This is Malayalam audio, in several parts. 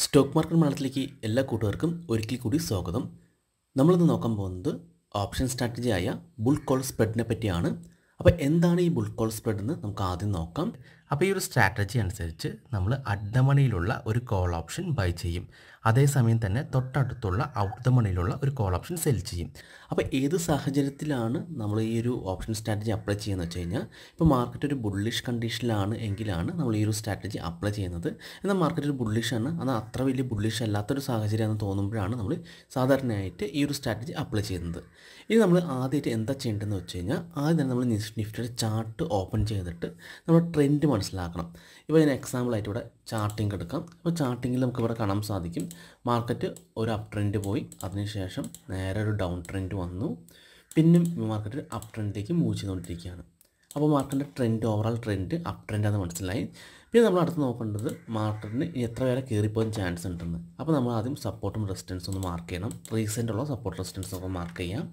സ്റ്റോക്ക് മാർക്കറ്റ് മലയാളത്തിലേക്ക് എല്ലാ കൂട്ടുകാർക്കും ഒരിക്കൽ കൂടി സ്വാഗതം നമ്മളിന്ന് നോക്കാൻ പോകുന്നത് ഓപ്ഷൻ സ്ട്രാറ്റജിയായ ബുൾ കോൾ സ്പ്രെഡിനെ പറ്റിയാണ് അപ്പോൾ എന്താണ് ഈ ബുൾ കോൾ സ്പ്രെഡ് എന്ന് നമുക്ക് ആദ്യം നോക്കാം അപ്പോൾ ഈ ഒരു സ്ട്രാറ്റജി അനുസരിച്ച് നമ്മൾ അറ്റ് ദ മണിയിലുള്ള ഒരു കോൾ ഓപ്ഷൻ ബൈ ചെയ്യും അതേസമയം തന്നെ തൊട്ടടുത്തുള്ള ഔട്ട് ദ മണിയിലുള്ള ഒരു കോൾ ഓപ്ഷൻ സെൽ ചെയ്യും അപ്പോൾ ഏത് സാഹചര്യത്തിലാണ് നമ്മൾ ഈ ഒരു ഓപ്ഷൻ സ്ട്രാറ്റജി അപ്ലൈ ചെയ്യുന്നത് വെച്ച് കഴിഞ്ഞാൽ ഇപ്പോൾ മാർക്കറ്റ് ഒരു ബുള്ളിഷ് കണ്ടീഷനിലാണ് എങ്കിലാണ് നമ്മൾ ഈ ഒരു സ്ട്രാറ്റജി അപ്ലൈ ചെയ്യുന്നത് എന്നാൽ മാർക്കറ്റ് ഒരു ബുള്ളിഷ് ആണ് അത് അത്ര വലിയ ബുള്ളിഷ് അല്ലാത്തൊരു സാഹചര്യമാണെന്ന് തോന്നുമ്പോഴാണ് നമ്മൾ സാധാരണയായിട്ട് ഈ ഒരു സ്ട്രാറ്റജി അപ്ലൈ ചെയ്യുന്നത് ഇനി നമ്മൾ ആദ്യമായിട്ട് എന്താ ചെയ്യേണ്ടതെന്ന് വെച്ച് കഴിഞ്ഞാൽ ആദ്യം തന്നെ നമ്മൾ നിഫ്റ്റിയുടെ ചാർട്ട് ഓപ്പൺ ചെയ്തിട്ട് നമ്മൾ ട്രെൻഡ് മനസ്സിലാക്കണം ഇപ്പോൾ ഇതിന് എക്സാമ്പിളായിട്ട് ഇവിടെ ചാർട്ടിങ് എടുക്കാം അപ്പോൾ ചാർട്ടിങ്ങിൽ നമുക്ക് ഇവിടെ കാണാൻ സാധിക്കും മാർക്കറ്റ് ഒരു അപ് ട്രെൻഡ് പോയി അതിനുശേഷം നേരെ ഒരു ഡൗൺ ട്രെൻഡ് വന്നു പിന്നെ മാർക്കറ്റ് അപ് ട്രെൻഡിലേക്ക് മൂവ് ചെയ്തുകൊണ്ടിരിക്കുകയാണ് അപ്പോൾ മാർക്കറ്റിൻ്റെ ട്രെൻഡ് ഓവറോൾ ട്രെൻഡ് അപ് ട്രെൻഡാണെന്ന് മനസ്സിലായി പിന്നെ നമ്മൾ അടുത്ത് നോക്കേണ്ടത് മാർക്കറ്റിന് എത്ര വരെ കയറിപ്പോകാൻ ചാൻസ് ഉണ്ടെന്ന് അപ്പോൾ നമ്മൾ ആദ്യം സപ്പോർട്ടും റെസിസ്റ്റൻസും ഒന്ന് മാർക്ക് ചെയ്യണം റീസെൻ്റ് ഉള്ള സപ്പോർട്ട് റെസിസ്റ്റൻസ് ഒക്കെ മാർക്ക് ചെയ്യാം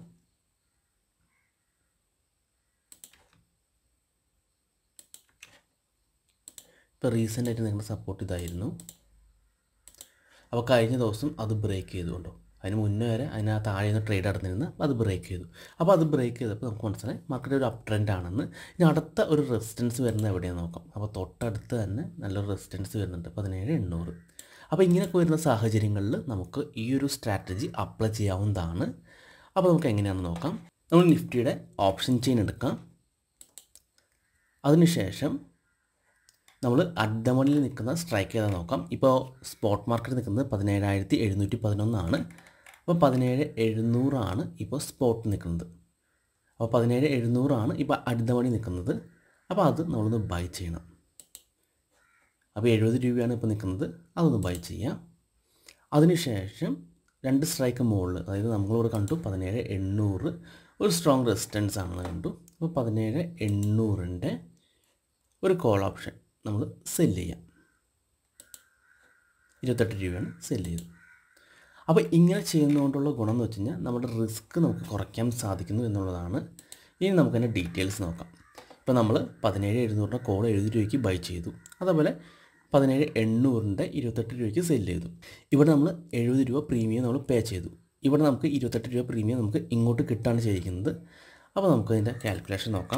ഇപ്പോൾ റീസെൻ്റ് ആയിട്ട് നിങ്ങളുടെ സപ്പോർട്ട് ഇതായിരുന്നു അപ്പോൾ കഴിഞ്ഞ ദിവസം അത് ബ്രേക്ക് ചെയ്തുകൊണ്ടോ അതിന് മുന്നേ വരെ അതിന് താഴെ നിന്ന് ട്രേഡ് നടന്നിരുന്ന് അത് ബ്രേക്ക് ചെയ്തു അപ്പോൾ അത് ബ്രേക്ക് ചെയ്തപ്പോൾ നമുക്ക് മനസ്സിലായി മാർക്കറ്റ് ഒരു അപ് ട്രെൻഡ് ആണെന്ന് ഇനി അടുത്ത ഒരു റെസിസ്റ്റൻസ് വരുന്നത് എവിടെയാണെന്ന് നോക്കാം അപ്പോൾ തൊട്ടടുത്ത് തന്നെ നല്ലൊരു റെസിസ്റ്റൻസ് വരുന്നുണ്ട് പതിനേഴ് എണ്ണൂറ് അപ്പോൾ ഇങ്ങനെയൊക്കെ വരുന്ന സാഹചര്യങ്ങളിൽ നമുക്ക് ഈ ഒരു സ്ട്രാറ്റജി അപ്ലൈ ചെയ്യാവുന്നതാണ് അപ്പോൾ നമുക്ക് എങ്ങനെയാണെന്ന് നോക്കാം നമ്മൾ നിഫ്റ്റിയുടെ ഓപ്ഷൻ ചെയിൻ എടുക്കാം അതിനുശേഷം നമ്മൾ അഡ്ഡമണിൽ നിൽക്കുന്ന സ്ട്രൈക്ക് ഏതാ നോക്കാം ഇപ്പോൾ സ്പോട്ട് മാർക്കറ്റ് നിൽക്കുന്നത് പതിനേഴായിരത്തി എഴുന്നൂറ്റി പതിനൊന്നാണ് അപ്പോൾ പതിനേഴ് എഴുന്നൂറാണ് ഇപ്പോൾ സ്പോട്ട് നിൽക്കുന്നത് അപ്പോൾ പതിനേഴ് എഴുന്നൂറാണ് ഇപ്പോൾ അഡ്ഡമണി നിൽക്കുന്നത് അപ്പോൾ അത് നമ്മളൊന്ന് ബൈ ചെയ്യണം അപ്പോൾ എഴുപത് രൂപയാണ് ഇപ്പോൾ നിൽക്കുന്നത് അതൊന്ന് ബൈ ചെയ്യാം അതിനുശേഷം രണ്ട് സ്ട്രൈക്ക് മുകളിൽ അതായത് നമ്മളിവിടെ കണ്ടു പതിനേഴ് എണ്ണൂറ് ഒരു സ്ട്രോങ് റെസിസ്റ്റൻസ് ആണെന്ന് കണ്ടു അപ്പോൾ പതിനേഴ് എണ്ണൂറിൻ്റെ ഒരു കോൾ ഓപ്ഷൻ നമ്മൾ സെല്ല് ചെയ്യാം ഇരുപത്തെട്ട് രൂപയാണ് സെല്ല് ചെയ്തത് അപ്പോൾ ഇങ്ങനെ ചെയ്യുന്നതുകൊണ്ടുള്ള ഗുണം എന്ന് വെച്ച് കഴിഞ്ഞാൽ നമ്മുടെ റിസ്ക് നമുക്ക് കുറയ്ക്കാൻ സാധിക്കുന്നു എന്നുള്ളതാണ് ഇനി നമുക്ക് അതിൻ്റെ ഡീറ്റെയിൽസ് നോക്കാം ഇപ്പോൾ നമ്മൾ പതിനേഴ് എഴുന്നൂറിൻ്റെ കോൾ എഴുപത് രൂപയ്ക്ക് ബൈ ചെയ്തു അതേപോലെ പതിനേഴ് എണ്ണൂറിൻ്റെ ഇരുപത്തെട്ട് രൂപയ്ക്ക് സെല്ല് ചെയ്തു ഇവിടെ നമ്മൾ എഴുപത് രൂപ പ്രീമിയം നമ്മൾ പേ ചെയ്തു ഇവിടെ നമുക്ക് ഇരുപത്തെട്ട് രൂപ പ്രീമിയം നമുക്ക് ഇങ്ങോട്ട് കിട്ടാണ് ചെയ്തിരിക്കുന്നത് അപ്പോൾ നമുക്കതിൻ്റെ കാൽക്കുലേഷൻ നോക്കാം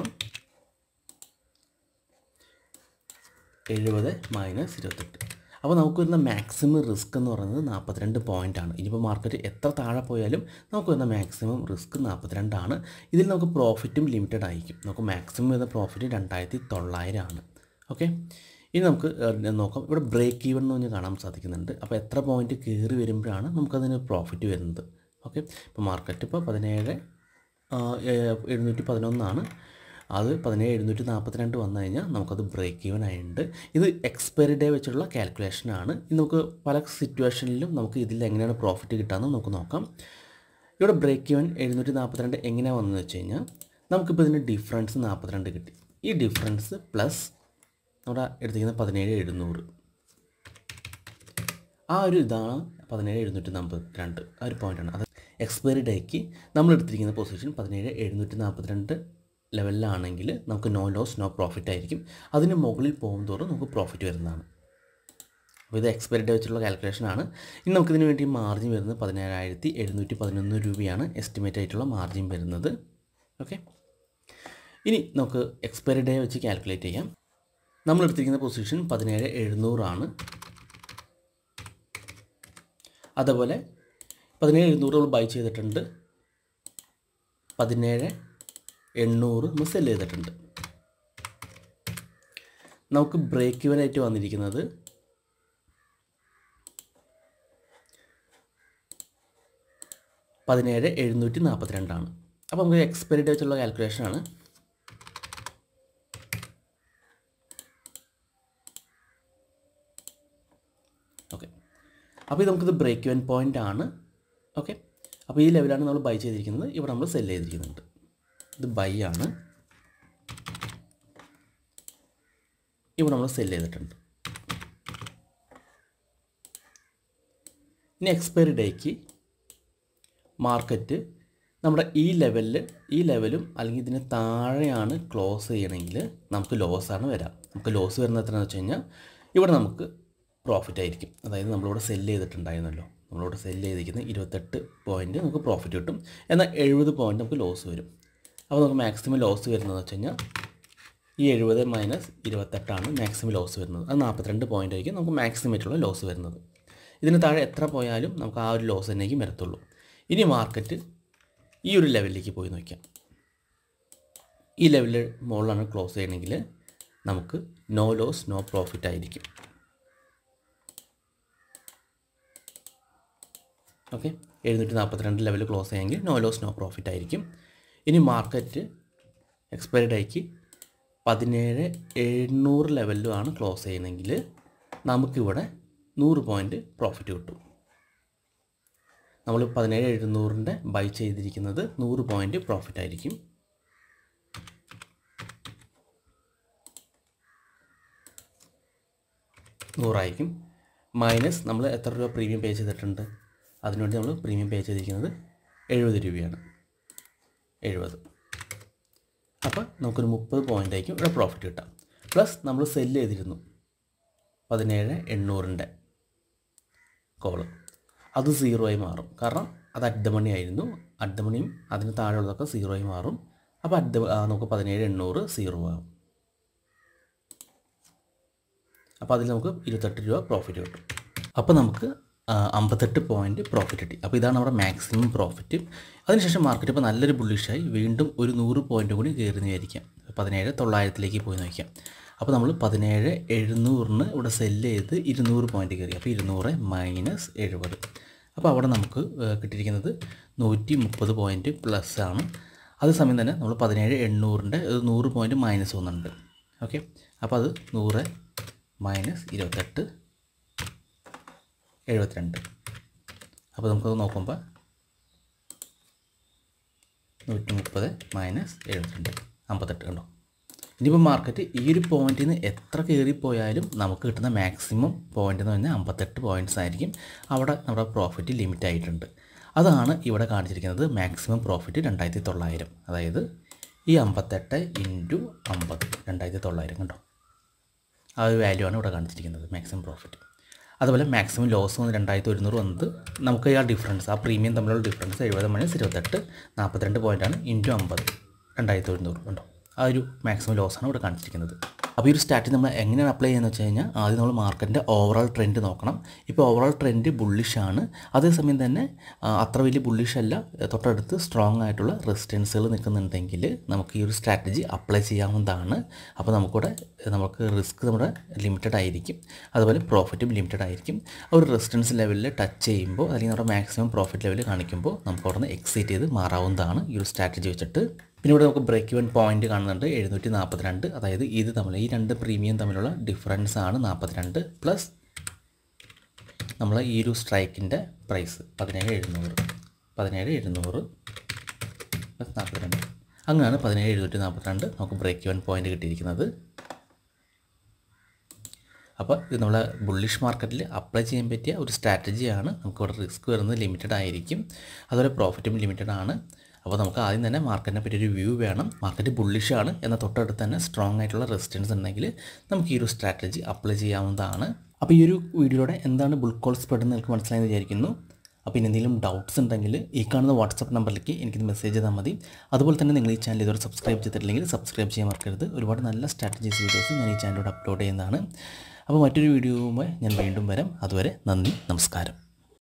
എഴുപത് മൈനസ് ഇരുപത്തെട്ട് അപ്പോൾ നമുക്ക് വരുന്ന മാക്സിമം റിസ്ക് എന്ന് പറയുന്നത് നാൽപ്പത്തിരണ്ട് പോയിൻ്റ് ആണ് ഇനിയിപ്പോൾ മാർക്കറ്റ് എത്ര താഴെ പോയാലും നമുക്ക് വരുന്ന മാക്സിമം റിസ്ക് നാൽപ്പത്തിരണ്ടാണ് ഇതിൽ നമുക്ക് പ്രോഫിറ്റും ലിമിറ്റഡ് ആയിരിക്കും നമുക്ക് മാക്സിമം വരുന്ന പ്രോഫിറ്റ് രണ്ടായിരത്തി തൊള്ളായിരം ആണ് ഓക്കെ ഇനി നമുക്ക് നോക്കാം ഇവിടെ ബ്രേക്ക് ഈവൻ എന്ന് പറഞ്ഞ് കാണാൻ സാധിക്കുന്നുണ്ട് അപ്പോൾ എത്ര പോയിൻ്റ് കയറി വരുമ്പോഴാണ് നമുക്കതിന് പ്രോഫിറ്റ് വരുന്നത് ഓക്കെ ഇപ്പോൾ മാർക്കറ്റ് ഇപ്പോൾ പതിനേഴ് എഴുന്നൂറ്റി പതിനൊന്നാണ് അത് പതിനേഴ് എഴുന്നൂറ്റി നാൽപ്പത്തിരണ്ട് വന്നു കഴിഞ്ഞാൽ നമുക്കത് ബ്രേക്ക് ഈവൻ ആയിട്ടുണ്ട് ഇത് എക്സ്പയറി ഡേ വെച്ചുള്ള കാൽക്കുലേഷനാണ് ഇത് നമുക്ക് പല സിറ്റുവേഷനിലും നമുക്ക് ഇതിൽ എങ്ങനെയാണ് പ്രോഫിറ്റ് കിട്ടാമെന്ന് നമുക്ക് നോക്കാം ഇവിടെ ബ്രേക്ക് ഈവൻ എഴുന്നൂറ്റി നാൽപ്പത്തിരണ്ട് എങ്ങനെയാണ് വന്നതെന്ന് വെച്ച് കഴിഞ്ഞാൽ നമുക്കിപ്പോൾ ഇതിന് ഡിഫറൻസ് നാൽപ്പത്തിരണ്ട് കിട്ടി ഈ ഡിഫറൻസ് പ്ലസ് നമ്മുടെ എടുത്തിരിക്കുന്ന പതിനേഴ് എഴുന്നൂറ് ആ ഒരു ഇതാണ് പതിനേഴ് എഴുന്നൂറ്റി നാൽപ്പത്തിരണ്ട് ആ ഒരു പോയിൻ്റാണ് അത് എക്സ്പയറി ഡേക്ക് നമ്മൾ എടുത്തിരിക്കുന്ന പൊസിഷൻ പതിനേഴ് എഴുന്നൂറ്റി നാൽപ്പത്തിരണ്ട് ലെവലിലാണെങ്കിൽ നമുക്ക് നോ ലോസ് നോ പ്രോഫിറ്റ് ആയിരിക്കും അതിന് മുകളിൽ പോകുന്തോറും നമുക്ക് പ്രോഫിറ്റ് വരുന്നതാണ് അപ്പോൾ ഇത് എക്സ്പയറി ഡേ വെച്ചുള്ള കാൽക്കുലേഷനാണ് ഇനി നമുക്കിതിന് വേണ്ടി മാർജിൻ വരുന്നത് പതിനേഴായിരത്തി എഴുന്നൂറ്റി പതിനൊന്ന് രൂപയാണ് എസ്റ്റിമേറ്റ് ആയിട്ടുള്ള മാർജിൻ വരുന്നത് ഓക്കെ ഇനി നമുക്ക് എക്സ്പയറി ഡേ വെച്ച് കാൽക്കുലേറ്റ് ചെയ്യാം നമ്മൾ എടുത്തിരിക്കുന്ന പൊസിഷൻ പതിനേഴ് എഴുന്നൂറാണ് അതേപോലെ പതിനേഴ് എഴുന്നൂറ് നമ്മൾ ബൈ ചെയ്തിട്ടുണ്ട് പതിനേഴ് എണ്ണൂറ് നമ്മൾ സെല് ചെയ്തിട്ടുണ്ട് നമുക്ക് ബ്രേക്ക് ഇവൻ ആയിട്ട് വന്നിരിക്കുന്നത് പതിനേഴ് എഴുന്നൂറ്റി നാൽപ്പത്തിരണ്ടാണ് അപ്പോൾ നമുക്ക് എക്സ്പയറി ഡേ വെച്ചുള്ള കാൽക്കുലേഷനാണ് ഓക്കെ അപ്പോൾ ഇത് നമുക്കിത് ബ്രേക്ക് ഇവൻ പോയിൻ്റ് ആണ് ഓക്കെ അപ്പോൾ ഈ ലെവലാണ് നമ്മൾ ബൈ ചെയ്തിരിക്കുന്നത് ഇവിടെ നമ്മൾ സെല് ചെയ്തിരിക്കുന്നുണ്ട് ഇത് ബൈ ആണ് ഇവിടെ നമ്മൾ സെല് ചെയ്തിട്ടുണ്ട് ഇനി എക്സ്പയറി ഡേക്ക് മാർക്കറ്റ് നമ്മുടെ ഈ ലെവലിൽ ഈ ലെവലും അല്ലെങ്കിൽ ഇതിന് താഴെയാണ് ക്ലോസ് ചെയ്യണമെങ്കിൽ നമുക്ക് ലോസാണ് വരാം നമുക്ക് ലോസ് വരുന്നത് എത്രയാണെന്ന് വെച്ച് കഴിഞ്ഞാൽ ഇവിടെ നമുക്ക് പ്രോഫിറ്റ് ആയിരിക്കും അതായത് നമ്മളിവിടെ സെല്ല് ചെയ്തിട്ടുണ്ടായിരുന്നല്ലോ നമ്മളിവിടെ സെല്ല് ചെയ്തിരിക്കുന്നത് ഇരുപത്തെട്ട് പോയിൻറ്റ് നമുക്ക് പ്രോഫിറ്റ് കിട്ടും എന്നാൽ എഴുപത് പോയിൻറ്റ് നമുക്ക് ലോസ് വരും അപ്പോൾ നമുക്ക് മാക്സിമം ലോസ് വരുന്നതെന്ന് വെച്ച് കഴിഞ്ഞാൽ ഈ എഴുപത് മൈനസ് ഇരുപത്തെട്ടാണ് മാക്സിമം ലോസ് വരുന്നത് അത് നാൽപ്പത്തിരണ്ട് പോയിൻ്റ് ആയിരിക്കും നമുക്ക് മാക്സിമം ആയിട്ടുള്ള ലോസ് വരുന്നത് ഇതിന് താഴെ എത്ര പോയാലും നമുക്ക് ആ ഒരു ലോസ് തന്നെയായിരിക്കും വരത്തുള്ളൂ ഇനി മാർക്കറ്റ് ഈ ഒരു ലെവലിലേക്ക് പോയി നോക്കാം ഈ ലെവലിൽ മുകളിലാണ് ക്ലോസ് ചെയ്യണമെങ്കിൽ നമുക്ക് നോ ലോസ് നോ പ്രോഫിറ്റ് ആയിരിക്കും ഓക്കെ എഴുന്നൂറ്റി നാൽപ്പത്തിരണ്ട് ലെവൽ ക്ലോസ് ചെയ്യാമെങ്കിൽ നോ ലോസ് നോ പ്രോഫിറ്റ് ആയിരിക്കും ഇനി മാർക്കറ്റ് എക്സ്പയറി ഡേക്ക് പതിനേഴ് എഴുന്നൂറ് ലെവലിലുമാണ് ക്ലോസ് ചെയ്യണമെങ്കിൽ നമുക്കിവിടെ നൂറ് പോയിൻറ്റ് പ്രോഫിറ്റ് കിട്ടും നമ്മൾ പതിനേഴ് എഴുന്നൂറിൻ്റെ ബൈ ചെയ്തിരിക്കുന്നത് നൂറ് പോയിൻറ്റ് പ്രോഫിറ്റ് ആയിരിക്കും നൂറായിരിക്കും മൈനസ് നമ്മൾ എത്ര രൂപ പ്രീമിയം പേ ചെയ്തിട്ടുണ്ട് അതിനുവേണ്ടി നമ്മൾ പ്രീമിയം പേ ചെയ്തിരിക്കുന്നത് എഴുപത് രൂപയാണ് എഴുപത് അപ്പോൾ നമുക്കൊരു മുപ്പത് പോയിൻ്റ് ആയിരിക്കും ഇവിടെ പ്രോഫിറ്റ് കിട്ടാം പ്ലസ് നമ്മൾ സെല്ല് ചെയ്തിരുന്നു പതിനേഴ് എണ്ണൂറിൻ്റെ കോള് അത് സീറോ ആയി മാറും കാരണം അത് അഡ്ഡമണി ആയിരുന്നു അഡ്ഡമണിയും അതിന് താഴെയുള്ളതൊക്കെ സീറോ ആയി മാറും അപ്പോൾ അഡ്ഡ ആ, നമുക്ക് പതിനേഴ് എണ്ണൂറ് സീറോ ആകും അപ്പോൾ അതിൽ നമുക്ക് ഇരുപത്തെട്ട് രൂപ പ്രോഫിറ്റ് കിട്ടും അപ്പോൾ നമുക്ക് ആ, അമ്പത്തെട്ട് പോയിൻറ്റ് പ്രോഫിറ്റ് കിട്ടി അപ്പോൾ ഇതാണ് നമ്മുടെ മാക്സിമം പ്രോഫിറ്റ് അതിനുശേഷം മാർക്കറ്റ് ഇപ്പോൾ നല്ലൊരു ബുള്ളിഷായി വീണ്ടും ഒരു നൂറ് പോയിൻ്റ് കൂടി കയറി വിചാരിക്കാം പതിനേഴ് തൊള്ളായിരത്തിലേക്ക് പോയി നോക്കാം അപ്പോൾ നമ്മൾ പതിനേഴ് എഴുന്നൂറിന് ഇവിടെ സെല്ല് ചെയ്ത് ഇരുന്നൂറ് പോയിൻ്റ് കയറി അപ്പോൾ ഇരുന്നൂറ് മൈനസ് എഴുപത് അപ്പോൾ അവിടെ നമുക്ക് ആ, കിട്ടിയിരിക്കുന്നത് നൂറ്റി മുപ്പത് പോയിൻറ്റ് പ്ലസ് ആണ് അതേസമയം തന്നെ നമ്മൾ പതിനേഴ് എണ്ണൂറിൻ്റെ ഒരു നൂറ് പോയിൻറ്റ് മൈനസ് ഒന്നുണ്ട് ഓക്കെ അപ്പോൾ അത് നൂറ് മൈനസ് ഇരുപത്തെട്ട് എഴുപത്തിരണ്ട് അപ്പോൾ നമുക്കത് നോക്കുമ്പോൾ നൂറ്റി മുപ്പത് മൈനസ് എഴുപത്തിരണ്ട് അമ്പത്തെട്ട് കണ്ടോ ഇനിയിപ്പോൾ മാർക്കറ്റ് ഈ ഒരു പോയിന്റിൽ നിന്ന് എത്ര കയറിപ്പോയാലും നമുക്ക് കിട്ടുന്ന മാക്സിമം പോയിന്റ് എന്ന് പറഞ്ഞാൽ അമ്പത്തെട്ട് പോയിൻറ്റ്സ് ആയിരിക്കും അവിടെ നമ്മുടെ പ്രോഫിറ്റ് ലിമിറ്റ് ആയിട്ടുണ്ട് അതാണ് ഇവിടെ കാണിച്ചിരിക്കുന്നത് മാക്സിമം പ്രോഫിറ്റ് രണ്ടായിരത്തി തൊള്ളായിരം അതായത് ഈ അമ്പത്തെട്ട് ഇൻറ്റു അമ്പത് രണ്ടായിരത്തി തൊള്ളായിരം കണ്ടോ ആ ഒരു വാല്യൂ ആണ് ഇവിടെ കാണിച്ചിരിക്കുന്നത് മാക്സിമം പ്രോഫിറ്റ് അതുപോലെ മാക്സിമം ലോസ് വന്ന് രണ്ടായിരത്തി ഒരുന്നൂറ് വന്നത് നമുക്ക് ആ ഡിഫറൻസ് ആ പ്രീമിയം തമ്മിലുള്ള ഡിഫറൻസ് എഴുപത് മൈനസ് ഇരുപത്തെട്ട് നാൽപ്പത്തിരണ്ട് പോയിൻ്റാണ് ഇൻറ്റു അമ്പത് രണ്ടായിരത്തി ഒരുന്നൂറ് ഉണ്ടോ ആ ഒരു മാക്സിമം ലോസാണ് ഇവിടെ കാണിച്ചിരിക്കുന്നത് അപ്പോൾ ഈ ഒരു സ്റ്റാറ്റിൽ നമ്മൾ എങ്ങനെയാണ് അപ്ലൈ ചെയ്യുന്നത് വെച്ച് കഴിഞ്ഞാൽ ആദ്യം നമ്മൾ മാർക്കറ്റിൻ്റെ ഓവറോൾ ട്രെൻഡ് നോക്കണം ഇപ്പോൾ ഓവറോൾ ട്രെൻഡ് ബുള്ളിഷാണ് അതേസമയം തന്നെ ആ, അത്ര വലിയ ബുള്ളിഷ് അല്ല തൊട്ടടുത്ത് സ്ട്രോങ് ആയിട്ടുള്ള റെസിസ്റ്റൻസുകൾ നിൽക്കുന്നുണ്ടെങ്കിൽ നമുക്ക് ഈ ഒരു സ്ട്രാറ്റജി അപ്ലൈ ചെയ്യാവുന്നതാണ് അപ്പോൾ നമുക്കിവിടെ നമുക്ക് റിസ്ക് നമ്മുടെ ലിമിറ്റഡ് ആയിരിക്കും അതുപോലെ പ്രോഫിറ്റും ലിമിറ്റഡ് ആയിരിക്കും ആ ഒരു റെസിസ്റ്റൻസ് ലെവലിൽ ടച്ച് ചെയ്യുമ്പോൾ അല്ലെങ്കിൽ നമ്മുടെ മാക്സിമം പ്രോഫിറ്റ് ലെവൽ കാണിക്കുമ്പോൾ നമുക്ക് അവിടെ നിന്ന് എക്സൈറ്റ് ചെയ്ത് മാറാവുന്നതാണ് ഈ ഒരു സ്ട്രാറ്റജി വെച്ചിട്ട് പിന്നെ ഇവിടെ നമുക്ക് ബ്രേക്ക് ഇവൻ പോയിന്റ് കാണുന്നുണ്ട് എഴുന്നൂറ്റി നാൽപ്പത്തിരണ്ട് അതായത് ഇത് തമ്മിൽ ഈ രണ്ട് പ്രീമിയം തമ്മിലുള്ള ഡിഫറൻസ് ആണ് നാൽപ്പത്തിരണ്ട് പ്ലസ് നമ്മൾ ഈ ഒരു സ്ട്രൈക്കിൻ്റെ പ്രൈസ് പതിനേഴ് എഴുന്നൂറ് പതിനേഴ് എഴുന്നൂറ് പ്ലസ് നാൽപ്പത്തിരണ്ട് അങ്ങനെയാണ് പതിനേഴ് എഴുന്നൂറ്റി നാൽപ്പത്തിരണ്ട് നമുക്ക് ബ്രേക്ക് ഇവൻ പോയിന്റ് കിട്ടിയിരിക്കുന്നത് അപ്പോൾ ഇത് നമ്മളെ ബുള്ളിഷ് മാർക്കറ്റിൽ അപ്ലൈ ചെയ്യാൻ പറ്റിയ ഒരു സ്ട്രാറ്റജിയാണ് നമുക്കിവിടെ റിസ്ക് വരുന്നത് ലിമിറ്റഡ് ആയിരിക്കും അതുപോലെ പ്രോഫിറ്റും ലിമിറ്റഡ് ആണ് അപ്പോൾ നമുക്ക് ആദ്യം തന്നെ മാർക്കറ്റിനെ പറ്റി ഒരു വ്യൂ വേണം മാർക്കറ്റ് ബുള്ളിഷാണ് എന്നാൽ തൊട്ടടുത്ത് തന്നെ സ്ട്രോങ് ആയിട്ടുള്ള റെസിസ്റ്റൻസ് ഉണ്ടെങ്കിൽ നമുക്ക് ഈ ഒരു സ്ട്രാറ്റജി അപ്ലൈ ചെയ്യാവുന്നതാണ് അപ്പോൾ ഈ ഒരു വീഡിയോയുടെ എന്താണ് ബുൾ കോൾ സ്പ്രെഡ് എന്ന് നിങ്ങൾക്ക് മനസ്സിലായെന്ന് വിചാരിക്കുന്നു അപ്പോൾ ഇനി എന്തെങ്കിലും ഡൗട്ട്സ് ഉണ്ടെങ്കിൽ ഈ കാണുന്ന വാട്സപ്പ് നമ്പറിലേക്ക് എനിക്കിത് മെസ്സേജ് ചെയ്താൽ മതി അതുപോലെ തന്നെ നിങ്ങൾ ഈ ചാനൽ ഇതുവരെ സബ്സ്ക്രൈബ് ചെയ്തിട്ടില്ലെങ്കിൽ സബ്സ്ക്രൈബ് ചെയ്യാൻ മറക്കരുത് ഒരുപാട് നല്ല സ്ട്രാറ്റജീസ് വീഡിയോസ് ഞാൻ ഈ ചാനലിലൂടെ അപ്ലോഡ് ചെയ്യുന്നതാണ് അപ്പോൾ മറ്റൊരു വീഡിയോവുമായി ഞാൻ വീണ്ടും വരാം അതുവരെ നന്ദി നമസ്കാരം